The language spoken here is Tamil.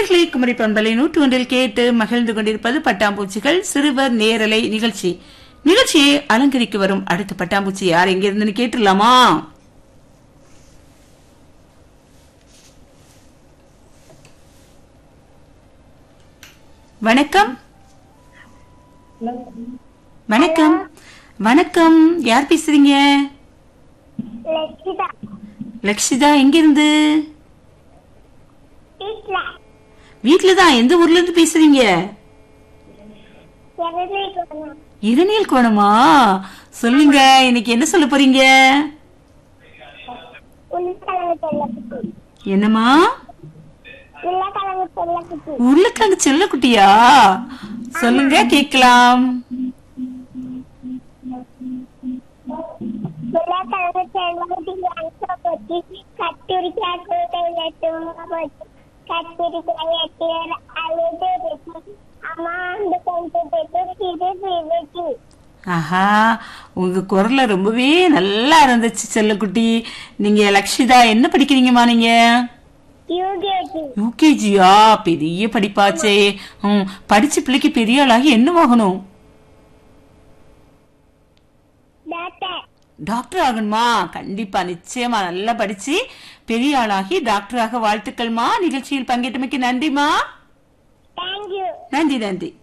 நேர்களை குமரி பண்பலை நூற்று ஒன்றில் கேட்டு மகிழ்ந்து கொண்டிருப்பது பட்டாம்பூச்சிகள் சிறுவர் நேரலை நிகழ்ச்சி நிகழ்ச்சியை அலங்கரிக்க வரும் அடுத்த பட்டாம்பூச்சி யார் எங்க இருந்துன்னு கேட்டுடலாமா வணக்கம் வணக்கம் வணக்கம் யார் பேசுறீங்க லட்சிதா லக்ஷிதா எங்க இருந்து வீட்ல வீட்ல தான் எந்த ஊர்ல இருந்து பேசுறீங்க எரவே போகணும் இரணியல் கோணமா சொல்லுங்க இன்னைக்கு என்ன சொல்ல போறீங்க உருளைக்கிழங்கு செல்லக்குட்டி என்னம்மா உருளைக்கிழங்கு செல்லக்குட்டி உருளைக்கிழங்கு செல்லக்குட்டியா சொல்லுங்க கேக்கலாம் உருளைக்கிழங்கு செல்லக்குட்டி அங்க போச்சு கத்திரிக்காய் கூட்டையில தூங்க போச்சு கத்திரிக்காய் எட்டு அழுது போச்சு அம்மா அந்த கொஞ்சம் பெற்று இது போச்சு ஆஹா உங்க குரல்ல ரொம்பவே நல்லா இருந்துச்சு செல்லக்குட்டி நீங்க லக்ஷிதா என்ன படிக்கிறீங்கம்மா நீங்க யூகேஜி யூகேஜியா பெரிய படிப்பாச்சே ம் படிச்ச பிள்ளைக்கு பெரிய ஆளாகி என்னவாகணும் டாக்டர் டாக்டர் ஆகணுமா கண்டிப்பா நிச்சயமா நல்லா படிச்சு பெரிய ஆளாகி டாக்டராக வாழ்த்துக்கள்மா நிகழ்ச்சியில் பங்கேற்றமைக்கு நன்றிமா தேங்க்யூ நன்றி நன்றி